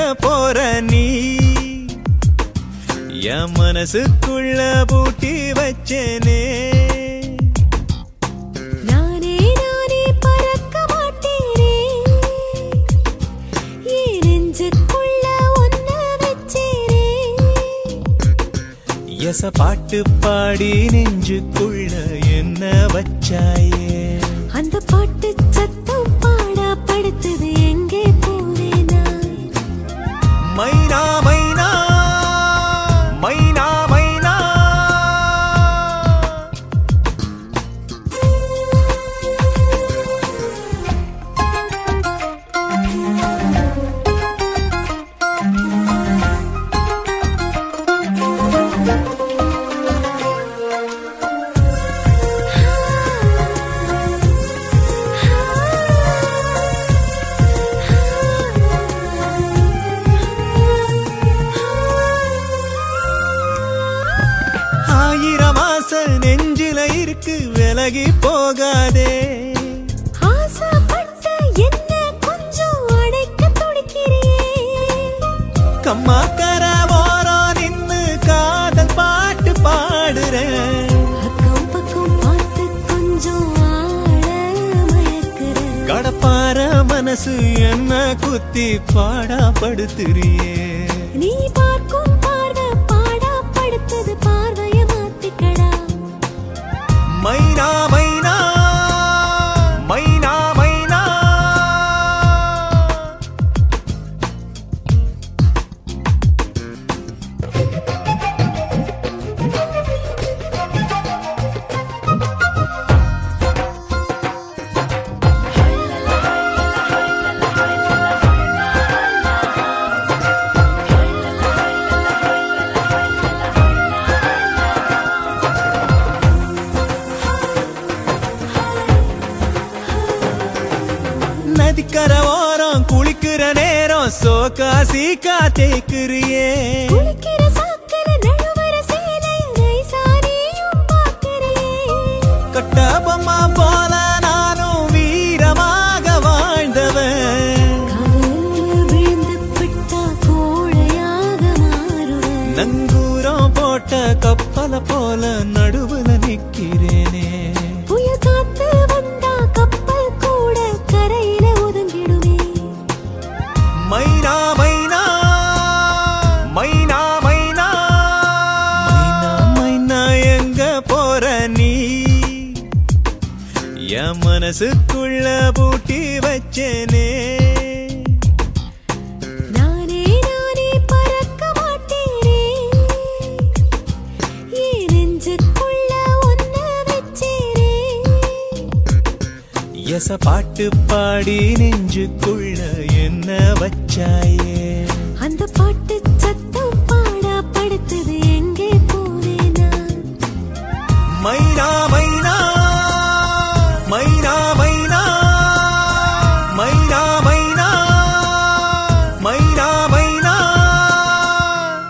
போற நீ என் மனசுக்குள்ள பூட்டி வச்சேனே நானே நானே பறக்க மாட்டேனே என் நெஞ்சுக்குள்ள ஒன்ன வச்சேனே எச பாட்டு பாடி நெஞ்சுக்குள்ள என்ன வச்சாயே அந்த பாட்டு சத்தம் பாடா படுத்தது எங்கே போனேனா மைனா மைனா மைனா மைனா ஆயிரம் ஆசை நெஞ்சில இருக்கு விலகி போகாதே ஆசைப்பட்ட என்ன கொஞ்சம் அடைக்க துடிக்கிறியே கம்மாக்கர ஓரம் நின்னு காதல் பாட்டு பாடுறேன் அக்கம் பக்கம் பார்த்து கொஞ்சம் ஆழ மயக்கிற கடப்பார மனசு என்ன குத்தி பாடாப்படுத்துறியே நீ பார்க்கும் பார்வை பாடா படுத்தது பார்வைய மாத்திக்கடா மைனா மைனா மைனா மைனா நதிக்கர ஓரம் குளிக்கிற நேரம் சோக்கா சீக்கா தேய்க்கிறியே குளிக்கிற சாக்கல நழுவற சேலைய நைசானியும் பார்க்கிறியே கட்டபொம்மா போல நானும் வீரமாக வாழ்ந்தவன் காதலில் விழுந்து விட்டா கோழையாக மாறுவேன் நங்கூரம் போட்ட கப்பல போல நடுவுல நிக்கிறேனே புயல் காத்து வந்தா கப்பல் கூட கரையில ஒதுங்கிடுமே மைனா மைனா மைனா மைனா மைனா மைனா எங்க போற நீ என் மனசுக்குள்ள பூட்டி வச்சேனே நானே நானே பறக்க மாட்டேனே என் நெஞ்சுக்குள்ள ஒன்ன வச்சேனே எச பாட்டு பாடி நெஞ்சுக்குள்ள என்ன வச்சாயே